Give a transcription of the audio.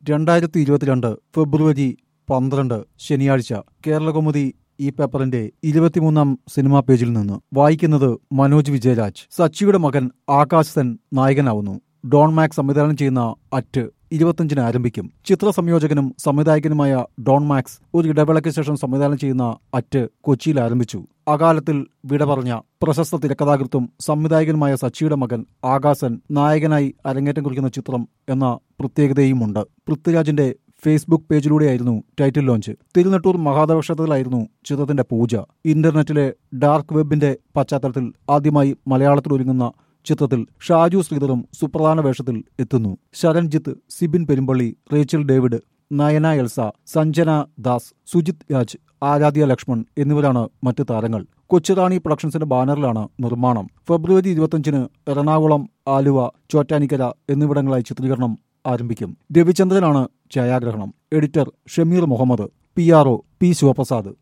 രണ്ടായിരത്തി ഇരുപത്തിരണ്ട് ഫെബ്രുവരി പന്ത്രണ്ട് ശനിയാഴ്ച കേരളകൗമുദി ഈ പേപ്പറിന്റെ ഇരുപത്തിമൂന്നാം സിനിമാ പേജിൽ നിന്ന് വായിക്കുന്നത് മനോജ് വിജയരാജ് സച്ചിയുടെ മകൻ ആകാശ് സെൻ നായകനാവുന്നു ഡോൺ മാക്സ് സംവിധാനം ചെയ്യുന്ന അറ്റ് ഇരുപത്തിയഞ്ചിന് ആരംഭിക്കും ചിത്ര സംയോജകനും സംവിധായകനുമായ ഡോൺ മാക്സ് ഒരു ഇടവേളയ്ക്ക് ശേഷം സംവിധാനം ചെയ്യുന്ന അറ്റ് കൊച്ചിയിൽ ആരംഭിച്ചു അകാലത്തിൽ വിട പറഞ്ഞ പ്രശസ്ത തിരക്കഥാകൃത്തും സംവിധായകനുമായ സച്ചിയുടെ മകൻ ആകാശൻ നായകനായി അരങ്ങേറ്റം കുറിക്കുന്ന ചിത്രം എന്ന പ്രത്യേകതയുമുണ്ട് പൃഥ്വിരാജിന്റെ ഫേസ്ബുക്ക് പേജിലൂടെയായിരുന്നു ടൈറ്റിൽ ലോഞ്ച് തിരുനെട്ടൂർ മഹാദേവ ക്ഷേത്രത്തിലായിരുന്നു ചിത്രത്തിന്റെ പൂജ ഇന്റർനെറ്റിലെ ഡാർക്ക് വെബിന്റെ പശ്ചാത്തലത്തിൽ ആദ്യമായി മലയാളത്തിൽ ഒരുങ്ങുന്ന ചിത്രത്തിൽ ഷാജു ശ്രീധറും സുപ്രധാന വേഷത്തിൽ എത്തുന്നു Saranjith Sibin Perumbally Rachel David Nayana Elsa Sanjana Das Sujith Raj Aradhya Lakshman എന്നിവരാണ് മറ്റ് താരങ്ങൾ കൊച്ചിറാണി പ്രൊഡക്ഷൻസിന്റെ ബാനറിലാണ് നിർമ്മാണം ഫെബ്രുവരി ഇരുപത്തിയഞ്ചിന് എറണാകുളം ആലുവ ചോറ്റാനിക്കര എന്നിവിടങ്ങളായി ചിത്രീകരണം ആരംഭിക്കും രവിചന്ദ്രനാണ് ഛായാഗ്രഹണം editor Shameer Muhammad P R O P Sivaprasad